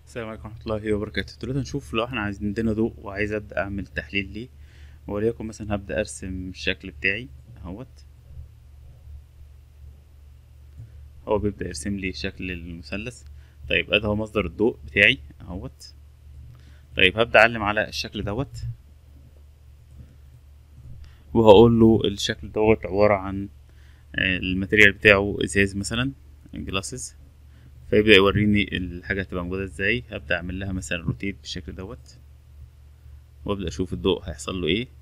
السلام عليكم ورحمة الله وبركاته دلوقتي هنشوف لو احنا عندنا ضوء وعايز ابدأ اعمل تحليل ليه وليكن مثلا هبدأ ارسم الشكل بتاعي اهوت هو بيبدأ يرسم لي شكل المثلث طيب ادي هو مصدر الضوء بتاعي اهوت طيب هبدأ اعلم على الشكل دوت وهقول له الشكل دوت عبارة عن آه، الماتيريال بتاعه ازاز مثلا جلاسز فيبدأ يوريني الحاجة هتبقى موجودة ازاي هبدأ اعمل لها مثلا روتيت بالشكل دوت وابدأ اشوف الضوء هيحصل له ايه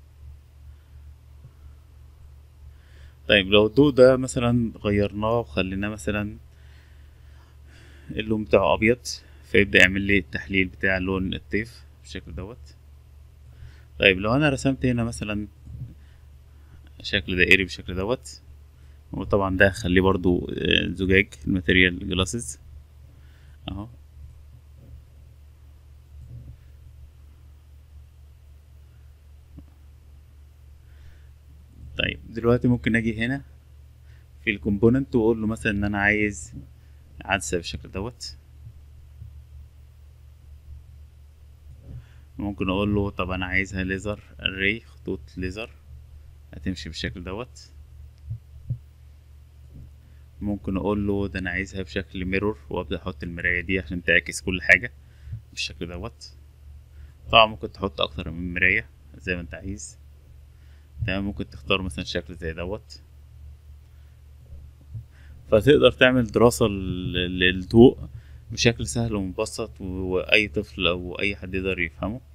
طيب لو الضوء ده مثلا غيرناه وخليناه مثلا اللون بتاعه ابيض فيبدأ يعمل لي التحليل بتاع لون الطيف بالشكل دوت طيب لو انا رسمت هنا مثلا شكل دائري بالشكل دوت وطبعا ده هخليه برضو آه، زجاج الماتيريال جلاسز اهو طيب دلوقتي ممكن اجي هنا في الكومبوننت واقول له مثلا ان انا عايز عدسة بالشكل دوت ممكن اقول له طب انا عايزها ليزر اري خطوط ليزر هتمشي بالشكل دوت ممكن اقول له ده انا عايزها بشكل ميرور وابدا احط المرايه دي عشان تعكس كل حاجه بالشكل دوت طبعا ممكن تحط اكتر من مرايه زي ما انت عايز تمام ممكن تختار مثلا شكل زي دوت فتقدر تعمل دراسة لل- للضوء بشكل سهل ومبسط واي طفل او اي حد يقدر يفهمه